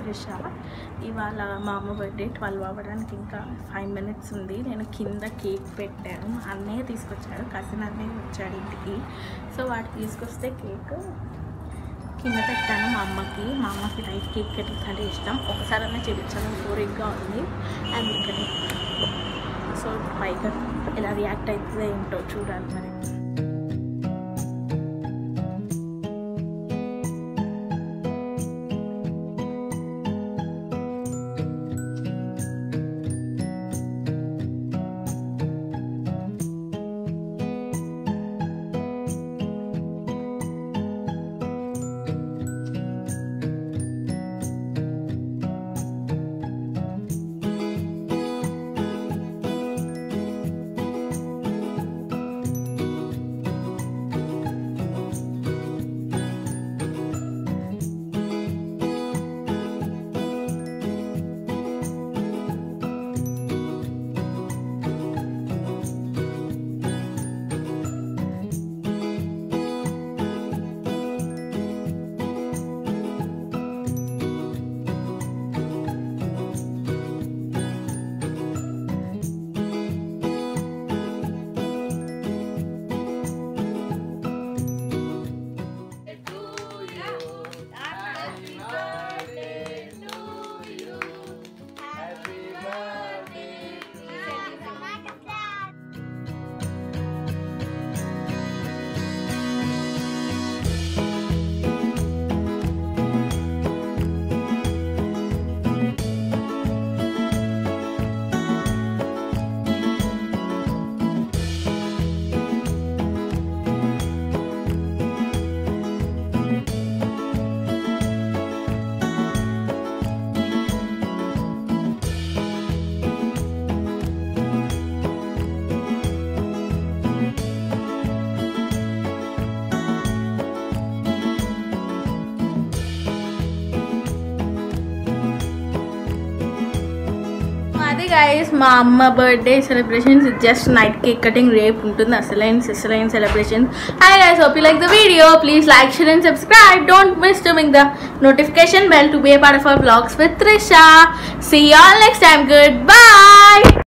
త్రిష ఇవాళ మా అమ్మ బర్త్డే ట్వెల్వ్ అవ్వడానికి ఇంకా ఫైవ్ మినిట్స్ ఉంది నేను కింద కేక్ పెట్టాను మా అన్నయ్య తీసుకొచ్చాడు కజిన్ అన్నయ్య వచ్చాడు ఇంటికి సో వాడు తీసుకొస్తే కేక్ కింద పెట్టాను మా అమ్మకి మా అమ్మకి రైట్ కేక్ కట్టించాలి ఇష్టం ఒకసారి అన్న చేపించాలని కోరికగా ఉంది అందుకని సో పైగా ఎలా రియాక్ట్ అవుతుందో ఏంటో చూడాలి మరి అది గైస్ మా అమ్మ birthday celebrations just night cake cutting రేపు ఉంటుంది అసలైన అసలైన celebration hi guys hope you like the video please like share and subscribe don't miss doing the notification bell to be a part of our vlogs with Trisha. See you all next time. Goodbye.